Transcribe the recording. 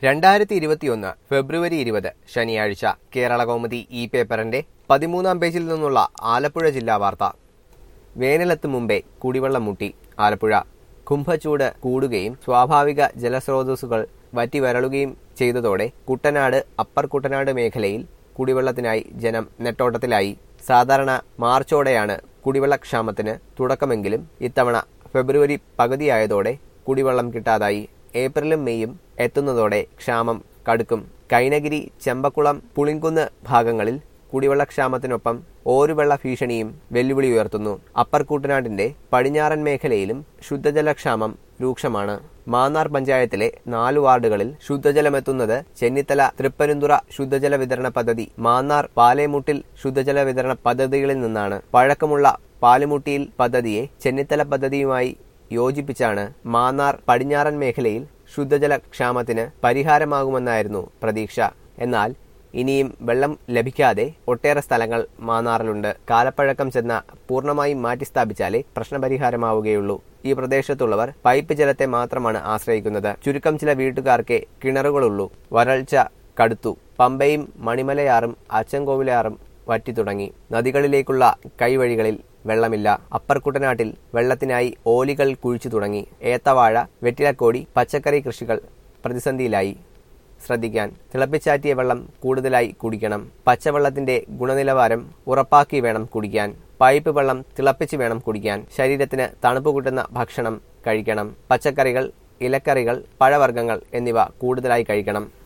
രണ്ടായിരത്തി ഇരുപത്തിയൊന്ന് ഫെബ്രുവരി ഇരുപത് ശനിയാഴ്ച കേരള കൗമുദി ഈ പേപ്പറിന്റെ പതിമൂന്നാം പേജിൽ നിന്നുള്ള ആലപ്പുഴ ജില്ലാ വാർത്ത വേനലെത്തും മുമ്പേ കുടിവെള്ളം മുട്ടി ആലപ്പുഴ കുംഭച്ചൂട് കൂടുകയും സ്വാഭാവിക ജലസ്രോതസ്സുകൾ വറ്റി വരളുകയും ചെയ്തതോടെ കുട്ടനാട് അപ്പർ കുട്ടനാട് മേഖലയിൽ കുടിവെള്ളത്തിനായി ജനം നെട്ടോട്ടത്തിലായി സാധാരണ മാർച്ചോടെയാണ് കുടിവെള്ളക്ഷാമത്തിന് തുടക്കമെങ്കിലും ഇത്തവണ ഫെബ്രുവരി പകുതിയായതോടെ കുടിവെള്ളം കിട്ടാതായി ഏപ്രിലും മെയ്യും എത്തുന്നതോടെ ക്ഷാമം കടുക്കും കൈനഗിരി ചെമ്പക്കുളം പുളിങ്കുന്ന് ഭാഗങ്ങളിൽ കുടിവെള്ളക്ഷാമത്തിനൊപ്പം ഓരുവെള്ള ഭീഷണിയും വെല്ലുവിളി ഉയർത്തുന്നു അപ്പർ കുട്ടനാടിന്റെ പടിഞ്ഞാറൻ മേഖലയിലും ശുദ്ധജലക്ഷാമം രൂക്ഷമാണ് മാന്നാർ പഞ്ചായത്തിലെ നാലു വാർഡുകളിൽ ശുദ്ധജലമെത്തുന്നത് ചെന്നിത്തല തൃപ്പരുന്തുറ ശുദ്ധജല വിതരണ പദ്ധതി മാന്നാർ പാലേമുട്ടിൽ ശുദ്ധജല വിതരണ പദ്ധതികളിൽ നിന്നാണ് പഴക്കമുള്ള പാലുമുട്ടിയിൽ പദ്ധതിയെ ചെന്നിത്തല പദ്ധതിയുമായി യോജിപ്പിച്ചാണ് മാന്നാർ പടിഞ്ഞാറൻ മേഖലയിൽ ശുദ്ധജല ക്ഷാമത്തിന് പരിഹാരമാകുമെന്നായിരുന്നു പ്രതീക്ഷ എന്നാൽ ഇനിയും വെള്ളം ലഭിക്കാതെ ഒട്ടേറെ സ്ഥലങ്ങൾ മാന്നാറിലുണ്ട് കാലപ്പഴക്കം ചെന്ന പൂർണ്ണമായും മാറ്റിസ്ഥാപിച്ചാലേ പ്രശ്നപരിഹാരമാവുകയുള്ളൂ ഈ പ്രദേശത്തുള്ളവർ പൈപ്പ് ജലത്തെ മാത്രമാണ് ആശ്രയിക്കുന്നത് ചുരുക്കം ചില വീട്ടുകാർക്കേ കിണറുകളുള്ളൂ വരൾച്ച കടുത്തു പമ്പയും മണിമലയാറും അച്ചൻകോവിലാറും വറ്റി തുടങ്ങി നദികളിലേക്കുള്ള കൈവഴികളിൽ വെള്ളമില്ല അപ്പർ കുട്ടനാട്ടിൽ വെള്ളത്തിനായി ഓലികൾ കുഴിച്ചു തുടങ്ങി ഏത്തവാഴ വെറ്റിലക്കോടി പച്ചക്കറി കൃഷികൾ പ്രതിസന്ധിയിലായി ശ്രദ്ധിക്കാൻ തിളപ്പിച്ചാറ്റിയ വെള്ളം കൂടുതലായി കുടിക്കണം പച്ചവെള്ളത്തിന്റെ ഗുണനിലവാരം ഉറപ്പാക്കി വേണം കുടിക്കാൻ പൈപ്പ് വെള്ളം തിളപ്പിച്ച് വേണം കുടിക്കാൻ ശരീരത്തിന് തണുപ്പ് കൂട്ടുന്ന ഭക്ഷണം കഴിക്കണം പച്ചക്കറികൾ ഇലക്കറികൾ പഴവർഗ്ഗങ്ങൾ എന്നിവ കൂടുതലായി കഴിക്കണം